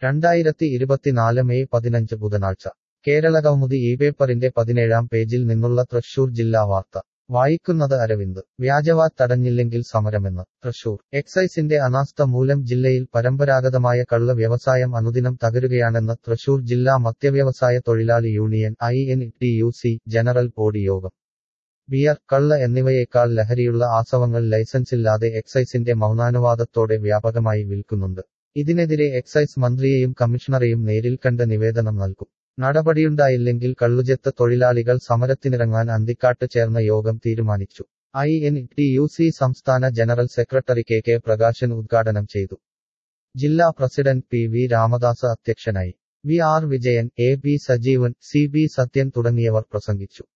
രണ്ടായിരത്തി ഇരുപത്തിനാല് മെയ് പതിനഞ്ച് ബുധനാഴ്ച കേരള കൗമുദി ഈ പേപ്പറിന്റെ പതിനേഴാം പേജിൽ നിന്നുള്ള തൃശൂർ ജില്ലാ വാർത്ത വായിക്കുന്നത് അരവിന്ദ് വ്യാജവാറ്റ് തടഞ്ഞില്ലെങ്കിൽ സമരമെന്ന് തൃശൂർ എക്സൈസിന്റെ അനാസ്ഥ മൂലം ജില്ലയിൽ പരമ്പരാഗതമായ കള്ള് വ്യവസായം അനുദിനം തകരുകയാണെന്ന് തൃശൂർ ജില്ലാ മദ്യവ്യവസായ തൊഴിലാളി union I N T U C general body യോഗം ബിയർ കള്ള് എന്നിവയേക്കാൾ ലഹരിയുള്ള ആസവങ്ങൾ ലൈസൻസില്ലാതെ എക്സൈസിന്റെ മൗനാനുവാദത്തോടെ വ്യാപകമായി വിൽക്കുന്നുണ്ട് ഇതിനെതിരെ എക്സൈസ് മന്ത്രിയെയും കമ്മീഷണറെയും നേരിൽ കണ്ട് നിവേദനം നൽകും നടപടിയുണ്ടായില്ലെങ്കിൽ കള്ളുചെത്ത് തൊഴിലാളികൾ സമരത്തിനിറങ്ങാൻ അന്തിക്കാട്ട് ചേർന്ന യോഗം തീരുമാനിച്ചു I N T U C സംസ്ഥാന general secretary K K Prakashan ഉദ്ഘാടനം ചെയ്തു ജില്ലാ പ്രസിഡന്റ് പി വി രാമദാസ് അധ്യക്ഷനായി V R Vijayan A B Sajeevan C B Sathyan തുടങ്ങിയവർ പ്രസംഗിച്ചു